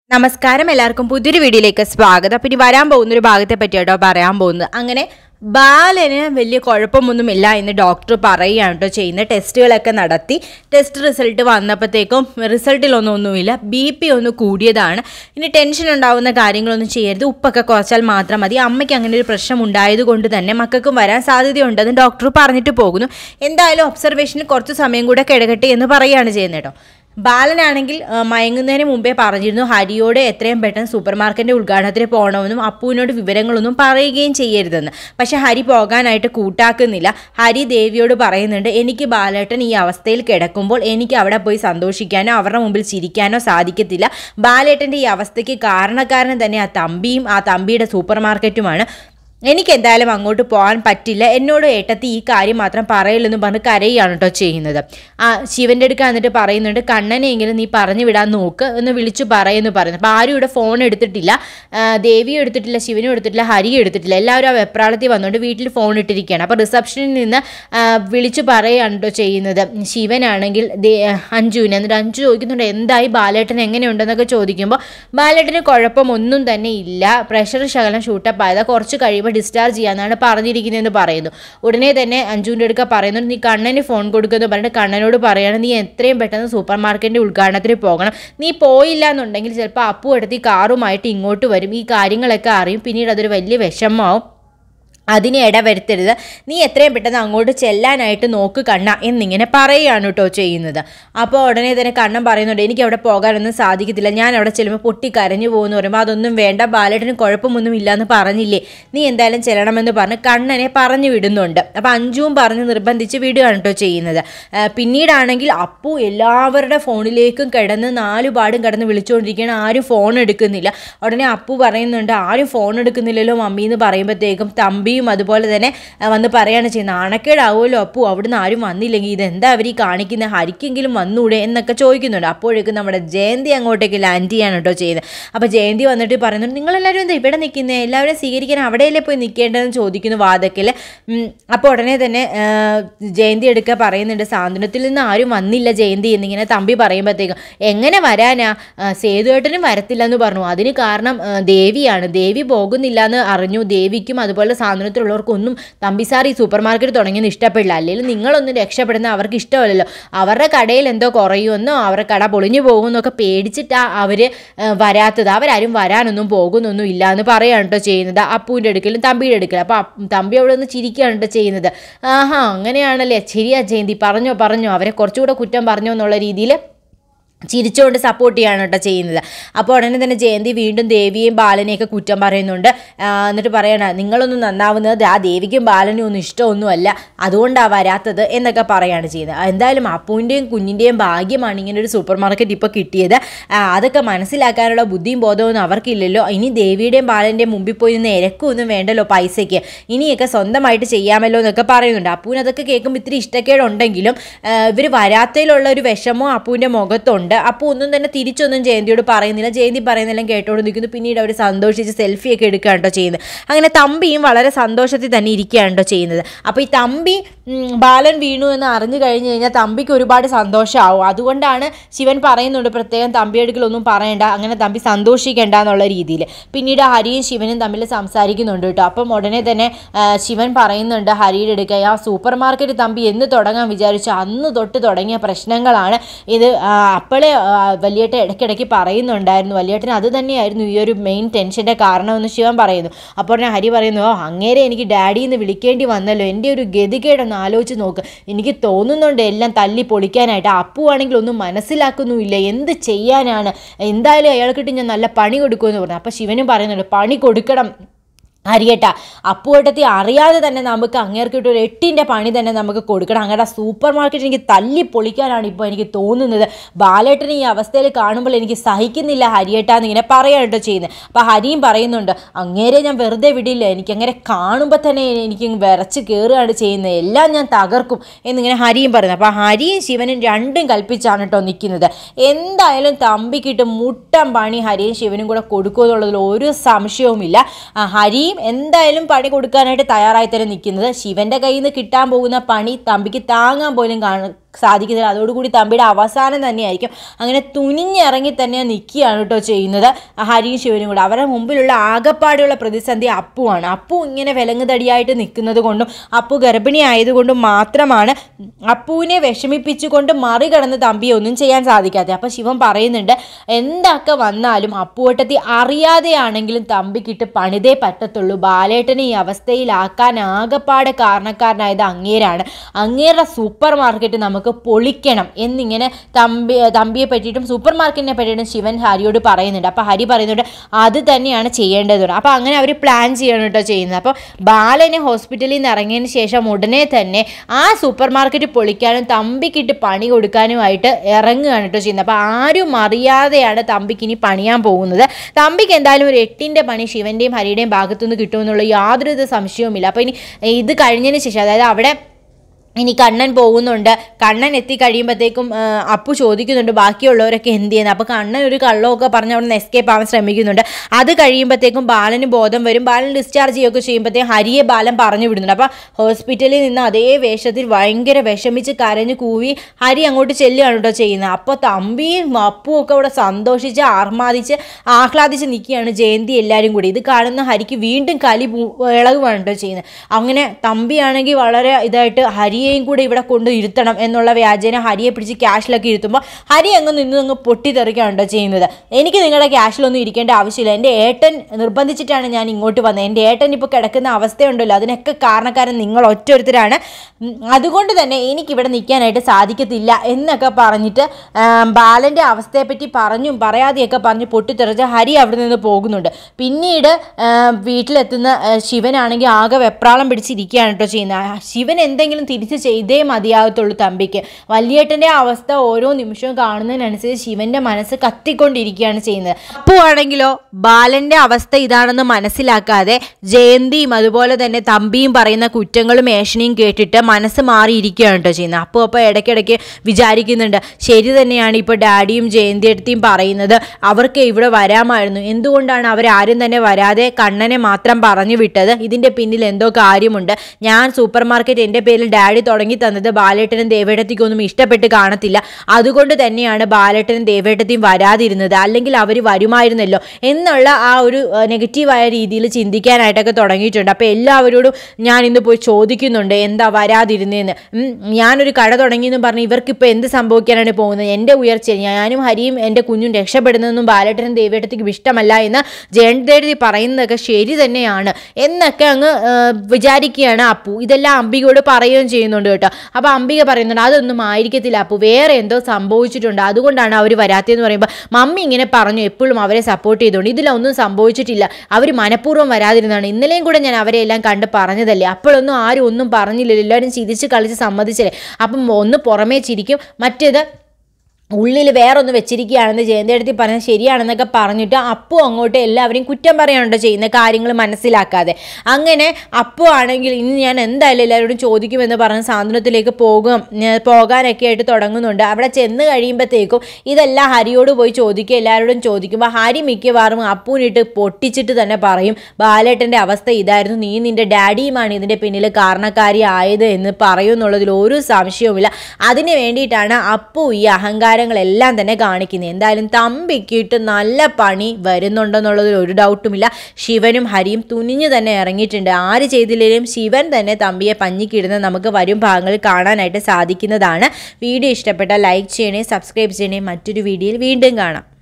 നമസ്കാരം എല്ലാവർക്കും പുതിയൊരു വീഡിയോയിലേക്ക് സ്വാഗതം അപ്പം ഇനി വരാൻ പോകുന്ന ഒരു ഭാഗത്തെ പറ്റി കേട്ടോ പറയാൻ പോകുന്നത് അങ്ങനെ ബാലന് വലിയ കുഴപ്പമൊന്നുമില്ല എന്ന് ഡോക്ടർ പറയുകയാണ് കേട്ടോ ചെയ്യുന്നത് ടെസ്റ്റുകളൊക്കെ നടത്തി ടെസ്റ്റ് റിസൾട്ട് വന്നപ്പോഴത്തേക്കും റിസൾട്ടിലൊന്നും ഒന്നുമില്ല ബി പി ഒന്ന് കൂടിയതാണ് ഇനി ടെൻഷൻ ഉണ്ടാവുന്ന കാര്യങ്ങളൊന്നും ചെയ്യരുത് ഉപ്പൊക്കെ കുറച്ചാൽ മാത്രം മതി അമ്മയ്ക്ക് അങ്ങനെ ഒരു പ്രശ്നം ഉണ്ടായതുകൊണ്ട് തന്നെ മക്കൾക്കും വരാൻ സാധ്യതയുണ്ടെന്ന് ഡോക്ടർ പറഞ്ഞിട്ട് പോകുന്നു എന്തായാലും ഒബ്സർവേഷനിൽ കുറച്ച് സമയം കൂടെ കിടക്കട്ടെ എന്ന് പറയുകയാണ് ചെയ്യുന്നത് കേട്ടോ ബാലനാണെങ്കിൽ ആ, മയങ്ങുന്നതിന് മുമ്പേ പറഞ്ഞിരുന്നു ഹരിയോട് എത്രയും പെട്ടെന്ന് സൂപ്പർ മാർക്കറ്റിന്റെ ഉദ്ഘാടനത്തിന് പോകണമെന്നും അപ്പുവിനോട് വിവരങ്ങളൊന്നും പറയുകയും ചെയ്യരുതെന്ന് പക്ഷെ ഹരി പോകാനായിട്ട് കൂട്ടാക്കുന്നില്ല ഹരി ദേവിയോട് പറയുന്നുണ്ട് എനിക്ക് ബാലേട്ടൻ ഈ അവസ്ഥയിൽ കിടക്കുമ്പോൾ എനിക്ക് അവിടെ പോയി സന്തോഷിക്കാനോ അവരുടെ മുമ്പിൽ ചിരിക്കാനോ സാധിക്കത്തില്ല ബാലേട്ടൻ്റെ ഈ അവസ്ഥയ്ക്ക് കാരണക്കാരൻ തന്നെ ആ തമ്പിയും ആ തമ്പിയുടെ സൂപ്പർ മാർക്കറ്റുമാണ് എനിക്ക് എന്തായാലും അങ്ങോട്ട് പോകാൻ പറ്റില്ല എന്നോട് ഏട്ടത്തി ഈ കാര്യം മാത്രം പറയില്ലെന്ന് പറഞ്ഞ് കരയാണ് കേട്ടോ ചെയ്യുന്നത് ആ ശിവൻ്റെ അടുക്ക എന്നിട്ട് പറയുന്നുണ്ട് കണ്ണനെയെങ്കിലും നീ പറഞ്ഞു വിടാൻ നോക്ക് എന്ന് വിളിച്ചു പറയുന്നു പറയുന്നു അപ്പോൾ ആരും ഇവിടെ ഫോൺ എടുത്തിട്ടില്ല ആ, ദേവിയും എടുത്തിട്ടില്ല ശിവനും എടുത്തിട്ടില്ല ഹരിയും എടുത്തിട്ടില്ല എല്ലാവരും ആ വെപ്രാളത്തിൽ വന്നുകൊണ്ട് വീട്ടിൽ ഫോൺ ഇട്ടിരിക്കുകയാണ് അപ്പോൾ റിസപ്ഷനിൽ നിന്ന് ആ, വിളിച്ചു പറയുകയാണ് കേട്ടോ ചെയ്യുന്നത് ശിവനാണെങ്കിൽ ദേ- അഞ്ജുവിനെ എന്നിട്ട് അഞ്ജു ചോദിക്കുന്നുണ്ട് എന്തായി ബാലേട്ടൻ എങ്ങനെയുണ്ടെന്നൊക്കെ ചോദിക്കുമ്പോൾ ബാലേട്ടന് കുഴപ്പമൊന്നും തന്നെ ഇല്ല പ്രഷർ ശകലം ഷൂട്ടപ്പ് ആയത് കുറച്ച് കഴിയുമ്പോൾ ഡിസ്ചാർജ് ചെയ്യാന്നാണ് പറഞ്ഞിരിക്കുന്നതെന്ന് പറയുന്നു ഉടനെ തന്നെ അഞ്ജുവിൻ്റെ അടുക്ക പറയുന്നു നീ കണ്ണന് ഫോൺ കൊടുക്കുമെന്ന് പറഞ്ഞിട്ട് കണ്ണനോട് പറയാണ് നീ എത്രയും പെട്ടെന്ന് സൂപ്പർ മാർക്കറ്റിൻ്റെ ഉദ്ഘാടനത്തിന് പോകണം നീ പോയില്ല എന്നുണ്ടെങ്കിൽ ചിലപ്പോൾ അപ്പു എടുത്ത് ഈ കാറുമായിട്ട് ഇങ്ങോട്ട് വരും ഈ കാര്യങ്ങളൊക്കെ അറിയും പിന്നീട് അതൊരു വലിയ വിഷമമാവും അതിന് ഇടവരുത്തരുത് നീ എത്രയും പെട്ടെന്ന് അങ്ങോട്ട് ചെല്ലാനായിട്ട് നോക്ക് കണ്ണ എന്നിങ്ങനെ പറയുകയാണ് കേട്ടോ ചെയ്യുന്നത് അപ്പോൾ ഉടനെ തന്നെ കണ്ണൻ പറയുന്നുണ്ട് എനിക്ക് അവിടെ പോകാനൊന്നും സാധിക്കത്തില്ല ഞാൻ അവിടെ ചെല്ലുമ്പോൾ പൊട്ടി കരഞ്ഞു പോകുന്നു പറയുമ്പോൾ അതൊന്നും വേണ്ട ബാലേട്ടന് കുഴപ്പമൊന്നും ഇല്ലയെന്ന് പറഞ്ഞില്ലേ നീ എന്തായാലും ചെല്ലണമെന്ന് പറഞ്ഞ് കണ്ണനെ പറഞ്ഞു വിടുന്നുണ്ട് അപ്പോൾ അഞ്ചുവും പറഞ്ഞ് നിർബന്ധിച്ച് വിടുകയാണ് കേട്ടോ ചെയ്യുന്നത് ആ, പിന്നീടാണെങ്കിൽ അപ്പു എല്ലാവരുടെ ഫോണിലേക്കും കിടന്ന് നാലുപാടും കിടന്ന് വിളിച്ചുകൊണ്ടിരിക്കുകയാണ് ആരും ഫോൺ എടുക്കുന്നില്ല ഉടനെ അപ്പു പറയുന്നുണ്ട് ആരും ഫോൺ എടുക്കുന്നില്ലല്ലോ മമ്മി എന്ന് പറയുമ്പോഴത്തേക്കും തമ്പിയും അതുപോലെ തന്നെ ആ, വന്ന് പറയാണ് ചെയ്യുന്നത് നാണക്കേടാവുമല്ലോ അപ്പു അവിടുന്ന് ആരും വന്നില്ലെങ്കിൽ ഇതെന്താ അവർ ഈ കാണിക്കുന്നത് ഹരിക്കെങ്കിലും വന്നൂടെ എന്നൊക്കെ ചോദിക്കുന്നുണ്ട് അപ്പോഴേക്കും നമ്മുടെ ജയന്തി അങ്ങോട്ടേക്ക് ലാൻഡ് ചെയ്യാണ് കേട്ടോ ചെയ്യുന്നത് അപ്പോൾ ജയന്തി വന്നിട്ട് പറയുന്നുണ്ട് നിങ്ങളെല്ലാവരും എന്താ ഇവിടെ നിൽക്കുന്നത് എല്ലാവരും സ്വീകരിക്കാൻ അവിടെയല്ലേ പോയി നിൽക്കേണ്ടതെന്ന് ചോദിക്കുന്നു വാദക്കിൽ അപ്പോൾ ഉടനെ തന്നെ ആ, ജയന്തി എടുക്ക പറയുന്നുണ്ട് സാന്ത്വനത്തിൽ നിന്ന് ആരും വന്നില്ല ജയന്തി എന്നിങ്ങനെ തമ്പി പറയുമ്പോഴത്തേക്കും എങ്ങനെ വരാനാ ആ, സേതുവേട്ടനും വരത്തില്ല എന്ന് പറഞ്ഞു അതിന് കാരണം ആ, ദേവിയാണ് ദേവി പോകുന്നില്ല എന്ന് അറിഞ്ഞു ദേവിക്കും അതുപോലെ സാന്ത്വനത്തിലുള്ളവർക്കൊന്നും തമ്പി സാർ ഈ സൂപ്പർ മാർക്കറ്റ് തുടങ്ങിയെന്ന് ഇഷ്ടപ്പെടില്ല അല്ലെങ്കിൽ നിങ്ങളൊന്നും രക്ഷപ്പെടുന്ന അവർക്ക് ഇഷ്ടമല്ലല്ലോ അവരുടെ കടയിൽ എന്തോ കുറയുമെന്നോ അവരുടെ കട പൊളിഞ്ഞു പോകുമെന്നൊക്കെ പേടിച്ചിട്ടാ അവർ വരാത്തത് അവരാരും വരാനൊന്നും പോകുന്നൊന്നും ഇല്ല എന്ന് പറയുകയാണ് കേട്ടോ ചെയ്യുന്നത് അപ്പൂൻ്റെ അടുക്കലും തമ്പിയുടെ അടുക്കലും അപ്പോൾ അപ്പ് തമ്പി അവിടെ നിന്ന് ചിരിക്കുകയാണ് കേട്ടോ ചെയ്യുന്നത് ആഹാ അങ്ങനെയാണല്ലേ ശരിയാ ജയന്തി പറഞ്ഞോ പറഞ്ഞോ അവരെ കുറച്ചുകൂടെ കുറ്റം പറഞ്ഞോ എന്നുള്ള രീതിയിൽ ചിരിച്ചുകൊണ്ട് സപ്പോർട്ട് ചെയ്യാണ് കേട്ടോ ചെയ്യുന്നത് അപ്പോൾ ഉടനെ തന്നെ ജയന്തി വീണ്ടും ദേവിയെയും ബാലനെയൊക്കെ കുറ്റം പറയുന്നുണ്ട് ആ, എന്നിട്ട് പറയണ നിങ്ങളൊന്നും നന്നാവുന്നത് ആ ദേവിക്കും ബാലനും ഒന്നും ഇഷ്ടമൊന്നുമല്ല അതുകൊണ്ടാണ് വരാത്തത് എന്നൊക്കെ പറയാണ് ചെയ്യുന്നത് എന്തായാലും അപ്പൂൻ്റെയും കുഞ്ഞിൻ്റെയും ഭാഗ്യമാണ് ഇങ്ങനെ ഒരു സൂപ്പർ മാർക്കറ്റ് ഇപ്പോൾ കിട്ടിയത് ആ, അതൊക്കെ മനസ്സിലാക്കാനുള്ള ബുദ്ധിയും ബോധമൊന്നും അവർക്കില്ലല്ലോ ഇനി ദേവിയുടെയും ബാലൻ്റെയും മുമ്പിൽ പോയി നിന്ന് ഇരക്കൊന്നും വേണ്ടല്ലോ പൈസയ്ക്ക് ഇനിയൊക്കെ സ്വന്തമായിട്ട് ചെയ്യാമല്ലോ എന്നൊക്കെ പറയുന്നുണ്ട് അപ്പൂന് അതൊക്കെ കേൾക്കുമ്പോൾ ഇത്തിരി ഇഷ്ടക്കേടുണ്ടെങ്കിലും ഇവർ വരാത്തതിലുള്ള ഒരു വിഷമവും അപ്പൂൻ്റെ മുഖത്തുണ്ട് അപ്പോൾ ഒന്നും തന്നെ തിരിച്ചൊന്നും ജയന്തിയോട് പറയുന്നില്ല ജയന്തി പറയുന്നതെല്ലാം കേട്ടോണ്ട് നിൽക്കുന്നു പിന്നീട് അവർ സന്തോഷിച്ച് സെൽഫിയൊക്കെ എടുക്കുകയാണ് കേട്ടോ ചെയ്യുന്നത് അങ്ങനെ തമ്പിയും വളരെ സന്തോഷത്തിൽ തന്നെ ഇരിക്കുകയാണ് കേട്ടോ ചെയ്യുന്നത് അപ്പോൾ ഈ തമ്പി ഉം, ബാലൻ വീണു എന്ന് അറിഞ്ഞു കഴിഞ്ഞ് കഴിഞ്ഞാൽ തമ്പിക്ക് ഒരുപാട് സന്തോഷമാവും അതുകൊണ്ടാണ് ശിവൻ പറയുന്നുണ്ട് പ്രത്യേകം തമ്പിയെടുക്കലൊന്നും പറയണ്ട അങ്ങനെ തമ്പി സന്തോഷിക്കേണ്ട എന്നുള്ള രീതിയിൽ പിന്നീട് ഹരിയും ശിവനും തമ്മിൽ സംസാരിക്കുന്നുണ്ട് കേട്ടോ അപ്പം ഉടനെ തന്നെ ആ, ശിവൻ പറയുന്നുണ്ട് ഹരിയുടെ അടുക്ക ആ സൂപ്പർ മാർക്കറ്റ് തമ്പി എന്ന് തുടങ്ങാൻ വിചാരിച്ചു അന്ന് തൊട്ട് തുടങ്ങിയ പ്രശ്നങ്ങളാണ് ഇത് ആ, അപ്പോളെ ആ, വലിയേട്ടൻ ഇടയ്ക്കിടയ്ക്ക് പറയുന്നുണ്ടായിരുന്നു വലിയേട്ടൻ അത് തന്നെയായിരുന്നു ഈ ഒരു മെയിൻ ടെൻഷൻ്റെ കാരണമെന്ന് ശിവൻ പറയുന്നു അപ്പോൾ ഉടനെ ഹരി പറയുന്നു ഓ അങ്ങേരെ എനിക്ക് ഡാഡി എന്ന് വിളിക്കേണ്ടി വന്നല്ലോ എൻ്റെ ഒരു ഗതികേടൊന്ന് ആലോചിച്ച് നോക്ക് എനിക്ക് തോന്നുന്നുണ്ട് എല്ലാം തല്ലി പൊളിക്കാനായിട്ട് അപ്പു ആണെങ്കിൽ ഒന്നും മനസ്സിലാക്കുന്നുമില്ല എന്ത് ചെയ്യാനാണ് എന്തായാലും അയാൾക്കിട്ട് ഞാൻ നല്ല പണി കൊടുക്കുമെന്ന് പറഞ്ഞു അപ്പോൾ ശിവനും പറയുന്നുണ്ട് പണി കൊടുക്കണം ഹരിയേട്ട അപ്പുവേട്ടത്തി അറിയാതെ തന്നെ നമുക്ക് അങ്ങേർക്കിട്ട് ഒരു എട്ടിൻ്റെ പണി തന്നെ നമുക്ക് കൊടുക്കണം അങ്ങയുടെ സൂപ്പർ മാർക്കറ്റ് എനിക്ക് തല്ലി പൊളിക്കാനാണ് ഇപ്പോൾ എനിക്ക് തോന്നുന്നത് ബാലേട്ടൻ ഈ അവസ്ഥയിൽ കാണുമ്പോൾ എനിക്ക് സഹിക്കുന്നില്ല ഹരിയേട്ട എന്നിങ്ങനെ പറയാൻ കേട്ടോ ചെയ്യുന്നത് അപ്പോൾ ഹരിയും പറയുന്നുണ്ട് അങ്ങേരെ ഞാൻ വെറുതെ വിടില്ല എനിക്ക് അങ്ങനെ കാണുമ്പോൾ തന്നെ എനിക്ക് വിറച്ച് കയറുകയാണ് ചെയ്യുന്നത് എല്ലാം ഞാൻ തകർക്കും എന്നിങ്ങനെ ഹരിയും പറയുന്നത് അപ്പോൾ ഹരിയും ശിവനും രണ്ടും കൽപ്പിച്ചാണ് കേട്ടോ നിൽക്കുന്നത് എന്തായാലും തമ്പിക്കിട്ട് മുട്ടം പണി ഹരിയും ശിവനും കൂടെ കൊടുക്കുമെന്നുള്ളതിൽ ഒരു സംശയവുമില്ല ആ, ഹരിയും എന്തായാലും പണി കൊടുക്കാനായിട്ട് തയ്യാറായി തന്നെ നിൽക്കുന്നത് ശിവന്റെ കയ്യിൽ നിന്ന് കിട്ടാൻ പോകുന്ന പണി തമ്പിക്ക് താങ്ങാൻ പോലും കാണ സാധിക്കുന്നില്ല അതോടുകൂടി തമ്പിയുടെ അവസാനം തന്നെയായിരിക്കും അങ്ങനെ തുനിഞ്ഞിറങ്ങി തന്നെ നിൽക്കുകയാണ് കേട്ടോ ചെയ്യുന്നത് ഹരിയും ശിവനും കൂടെ അവരുടെ മുമ്പിലുള്ള ആകപ്പാടുള്ള പ്രതിസന്ധി അപ്പുവാണ് അപ്പു ഇങ്ങനെ വിലങ്ങുതടിയായിട്ട് നിൽക്കുന്നത് കൊണ്ടും അപ്പു ഗർഭിണി ആയതുകൊണ്ടും മാത്രമാണ് അപ്പുവിനെ വിഷമിപ്പിച്ചുകൊണ്ട് മറികടന്ന് തമ്പിയെ ഒന്നും ചെയ്യാൻ സാധിക്കാത്തത് അപ്പോൾ ശിവൻ പറയുന്നുണ്ട് എന്തൊക്കെ വന്നാലും അപ്പുവട്ടത്തി അറിയാതെയാണെങ്കിലും തമ്പിക്കിട്ട് പണിതേ പറ്റത്തുള്ളൂ ബാലേട്ടനെ ഈ അവസ്ഥയിലാക്കാൻ ആകപ്പാടെ കാരണക്കാരനായത് അങ്ങേരാണ് അങ്ങേരുടെ സൂപ്പർ മാർക്കറ്റ് നമുക്ക് പൊളിക്കണം എന്നിങ്ങനെ തമ്പി തമ്പിയെ പറ്റിയിട്ടും സൂപ്പർ മാർക്കറ്റിനെ പറ്റിയിട്ടും ശിവൻ ഹരിയോട് പറയുന്നുണ്ട് അപ്പോൾ ഹരി പറയുന്നുണ്ട് അത് തന്നെയാണ് ചെയ്യേണ്ടത് അപ്പോൾ അങ്ങനെ അവർ പ്ലാൻ ചെയ്യണം കേട്ടോ ചെയ്യുന്നത് അപ്പോൾ ബാലനെ ഹോസ്പിറ്റലിൽ നിന്ന് ഇറങ്ങിയതിന് ശേഷം ഉടനെ തന്നെ ആ സൂപ്പർ മാർക്കറ്റ് പൊളിക്കാനും തമ്പിക്കിട്ട് പണി കൊടുക്കാനുമായിട്ട് ഇറങ്ങുകയാണ് കേട്ടോ ചെയ്യുന്നത് അപ്പോൾ ആരും അറിയാതെയാണ് തമ്പിക്ക് ഇനി പണിയാൻ പോകുന്നത് തമ്പിക്ക് എന്തായാലും ഒരു എട്ടിൻ്റെ പണി ശിവൻ്റെയും ഹരിയുടെയും ഭാഗത്തുനിന്ന് കിട്ടുമെന്നുള്ള യാതൊരു സംശയവുമില്ല അപ്പോൾ ഇനി ഇത് കഴിഞ്ഞതിന് ശേഷം അതായത് അവിടെ ഇനി കണ്ണൻ പോകുന്നുണ്ട് കണ്ണൻ എത്തി കഴിയുമ്പോഴത്തേക്കും ആ, അപ്പു ചോദിക്കുന്നുണ്ട് ബാക്കിയുള്ളവരൊക്കെ എന്ത് ചെയ്യുന്നത് അപ്പോൾ കണ്ണൻ ഒരു കള്ളമൊക്കെ പറഞ്ഞ് അവിടെ നിന്ന് എസ്കേപ്പ് ആവാൻ ശ്രമിക്കുന്നുണ്ട് അത് കഴിയുമ്പോഴത്തേക്കും ബാലന് ബോധം വരും ബാലൻ ഡിസ്ചാർജ് ചെയ്യുകയൊക്കെ ചെയ്യുമ്പോഴത്തേക്കും ഹരിയെ ബാലൻ പറഞ്ഞു വിടുന്നുണ്ട് അപ്പോൾ ഹോസ്പിറ്റലിൽ നിന്ന് അതേ വേഷത്തിൽ ഭയങ്കര വിഷമിച്ച് കരഞ്ഞ് കൂവി ഹരി അങ്ങോട്ട് ചെല്ലുകയാണ് കേട്ടോ ചെയ്യുന്നത് അപ്പോൾ തമ്പിയും അപ്പും ഒക്കെ അവിടെ സന്തോഷിച്ച് ആർമാദിച്ച് ആഹ്ലാദിച്ച് നിൽക്കുകയാണ് ജയന്തി എല്ലാവരും കൂടി ഇത് കാണുന്ന ഹരിക്ക് വീണ്ടും കലി പൂ- ഇളകുവാണ് കേട്ടോ ചെയ്യുന്നത് അങ്ങനെ തമ്പിയാണെങ്കിൽ വളരെ ഇതായിട്ട് ഹരിയെയും കൂടെ ഇവിടെ കൊണ്ട് ഇരുത്തണം എന്നുള്ള വ്യാജേന ഹരിയെ പിടിച്ച് ക്യാഷിലൊക്കെ ഇരുത്തുമ്പോൾ ഹരി അങ്ങ് നിന്ന് അങ്ങ് പൊട്ടിത്തെറിക്കുകയാണ് കേട്ടോ ചെയ്യുന്നത് എനിക്ക് നിങ്ങളുടെ ക്യാഷിലൊന്നും ഇരിക്കേണ്ട ആവശ്യമില്ല എൻ്റെ ഏട്ടൻ നിർബന്ധിച്ചിട്ടാണ് ഞാൻ ഇങ്ങോട്ട് വന്നത് എൻ്റെ ഏട്ടൻ ഇപ്പോൾ കിടക്കുന്ന അവസ്ഥയുണ്ടല്ലോ അതിനൊക്കെ കാരണക്കാരൻ നിങ്ങൾ ഒറ്റൊരുത്തരാണ് ഉം, അതുകൊണ്ട് തന്നെ എനിക്കിവിടെ നിൽക്കാനായിട്ട് സാധിക്കത്തില്ല എന്നൊക്കെ പറഞ്ഞിട്ട് ആം, ബാലൻ്റെ അവസ്ഥയെപ്പറ്റി പറഞ്ഞും പറയാതെയൊക്കെ പറഞ്ഞ് പൊട്ടിത്തെറിച്ച് ഹരി അവിടെ നിന്ന് പോകുന്നുണ്ട് പിന്നീട് ആ, വീട്ടിലെത്തുന്ന ആ, ശിവനാണെങ്കിൽ ആകെ വെപ്രാളം പിടിച്ചിരിക്കുകയാണ് കേട്ടോ ചെയ്യുന്നത് ആ, ശിവൻ എന്തെങ്കിലും തിരിച്ച് ചെയ്തേ മതിയാകത്തുള്ളൂ തമ്പിക്ക് വലിയേട്ടൻ്റെ അവസ്ഥ ഓരോ നിമിഷവും കാണുന്നതിനനുസരിച്ച് ശിവന്റെ മനസ്സ് കത്തിക്കൊണ്ടിരിക്കുകയാണ് ചെയ്യുന്നത് അപ്പോൾ ആണെങ്കിലോ ബാലന്റെ അവസ്ഥ ഇതാണെന്ന് മനസ്സിലാക്കാതെ ജയന്തിയും അതുപോലെ തന്നെ തമ്പിയും പറയുന്ന കുറ്റങ്ങളും ഏഷണിയും കേട്ടിട്ട് മനസ്സ് മാറിയിരിക്കുകയാണ് കേട്ടോ ചെയ്യുന്നത് അപ്പോൾ അപ്പോൾ ഇടയ്ക്കിടയ്ക്ക് വിചാരിക്കുന്നുണ്ട് ശരി തന്നെയാണ് ഇപ്പോൾ ഡാഡിയും ജയന്തി അടുത്തേയും പറയുന്നത് അവർക്ക് ഇവിടെ വരാമായിരുന്നു എന്തുകൊണ്ടാണ് അവരാരും തന്നെ വരാതെ കണ്ണനെ മാത്രം പറഞ്ഞു വിട്ടത് ഇതിൻ്റെ പിന്നിൽ എന്തോ കാര്യമുണ്ട് ഞാൻ സൂപ്പർ മാർക്കറ്റ് എൻ്റെ പേരിൽ ഡാഡി തുടങ്ങി തന്നത് ബാലേട്ടനും ദേവേട്ടത്തിക്കൊന്നും ഇഷ്ടപ്പെട്ട് കാണത്തില്ല അതുകൊണ്ട് തന്നെയാണ് ബാലേട്ടനും ദേവേട്ടത്തിയും വരാതിരുന്നത് അല്ലെങ്കിൽ അവർ വരുമായിരുന്നല്ലോ എന്നുള്ള ആ ഒരു ഏഹ്, നെഗറ്റീവായ രീതിയിൽ ചിന്തിക്കാനായിട്ടൊക്കെ തുടങ്ങിയിട്ടുണ്ട് അപ്പോൾ എല്ലാവരോടും ഞാൻ ഇന്ന് പോയി ചോദിക്കുന്നുണ്ട് എന്താ വരാതിരുന്നതെന്ന് ഉം, ഞാനൊരു കട തുടങ്ങിയെന്നും പറഞ്ഞ് ഇവർക്കിപ്പോൾ എന്ത് സംഭവിക്കാനാണ് പോകുന്നത് എൻ്റെ ഉയർച്ച ഞാനും ഹരിയും എൻ്റെ കുഞ്ഞും രക്ഷപ്പെടുന്നതെന്നും ബാലേട്ടനും ദേവേട്ടത്തിക്കും ഇഷ്ടമല്ല എന്ന് ജയന്തേടി പറയുന്നതൊക്കെ ശരി തന്നെയാണ് എന്നൊക്കെ അങ്ങ് ഏഹ്, വിചാരിക്കുകയാണ് അപ്പു ഇതെല്ലാം അംബികയോട് പറയുകയും ചെയ്യുന്നുണ്ട് കേട്ടോ അപ്പോൾ അംബിക പറയുന്നുണ്ട് അതൊന്നും ആയിരിക്കത്തില്ല അപ്പു വേറെ എന്തോ സംഭവിച്ചിട്ടുണ്ട് അതുകൊണ്ടാണ് അവർ വരാത്തതെന്ന് പറയുമ്പോൾ മമ്മി ഇങ്ങനെ പറഞ്ഞു എപ്പോഴും അവരെ സപ്പോർട്ട് ചെയ്തുകൊണ്ട് ഇതിലൊന്നും സംഭവിച്ചിട്ടില്ല അവർ മനഃപൂർവ്വം വരാതിരുന്നതാണ് ഇന്നലെയും കൂടെ ഞാൻ അവരെ എല്ലാം കണ്ട് പറഞ്ഞതല്ലേ അപ്പോഴൊന്നും ആരും ഒന്നും പറഞ്ഞില്ലല്ലോ എല്ലാവരും ചിരിച്ച് കളിച്ച് സമ്മതിച്ചല്ലേ അപ്പം ഒന്ന് പുറമേ ചിരിക്കും മറ്റേത് ഉള്ളിൽ വേറൊന്ന് വെച്ചിരിക്കുകയാണെന്ന് ജയന്തേടത്തി പറഞ്ഞത് ശരിയാണെന്നൊക്കെ പറഞ്ഞിട്ട് അപ്പു അങ്ങോട്ട് എല്ലാവരെയും കുറ്റം പറയാനുണ്ടോ ചെയ്യുന്ന കാര്യങ്ങൾ മനസ്സിലാക്കാതെ അങ്ങനെ അപ്പു ആണെങ്കിൽ ഇനി ഞാൻ എന്തായാലും എല്ലാവരോടും ചോദിക്കുമെന്ന് പറഞ്ഞ് സാന്ത്വനത്തിലേക്ക് പോകും ഞാൻ പോകാനൊക്കെ ആയിട്ട് തുടങ്ങുന്നുണ്ട് അവിടെ ചെന്ന് കഴിയുമ്പോഴത്തേക്കും ഇതെല്ലാം ഹരിയോട് പോയി ചോദിക്കുക എല്ലാവരോടും ചോദിക്കുമ്പോൾ ഹരി മിക്കവാറും അപ്പൂനിട്ട് പൊട്ടിച്ചിട്ട് തന്നെ പറയും ബാലേട്ടൻ്റെ അവസ്ഥ ഇതായിരുന്നു നീ നിൻ്റെ ഡാഡിയുമാണ് ഇതിൻ്റെ പിന്നിൽ കാരണക്കാരി ആയത് എന്ന് പറയുമെന്നുള്ളതിൽ ഒരു സംശയവുമില്ല അതിന് വേണ്ടിയിട്ടാണ് അപ്പു ഈ അഹങ്കാരങ്ങളെല്ലാം തന്നെ കാണിക്കുന്നത് എന്തായാലും തമ്പിക്കിട്ട് നല്ല പണി വരുന്നുണ്ടെന്നുള്ളതിൽ ഒരു ഡൗട്ടുമില്ല ശിവനും ഹരിയും തുനിഞ്ഞു തന്നെ ഇറങ്ങിയിട്ടുണ്ട് ആര് ചെയ്തില്ലെങ്കിലും ശിവൻ തന്നെ തമ്പിയെ പഞ്ഞിക്കിടുന്നത് നമുക്ക് വരും ഭാഗങ്ങളിൽ കാണാനായിട്ട് സാധിക്കുന്നതാണ് വീഡിയോ ഇഷ്ടപ്പെട്ടാൽ ലൈക്ക് ചെയ്യണേ സബ്സ്ക്രൈബ് ചെയ്യണേ മറ്റൊരു വീഡിയോയിൽ വീണ്ടും കാണാം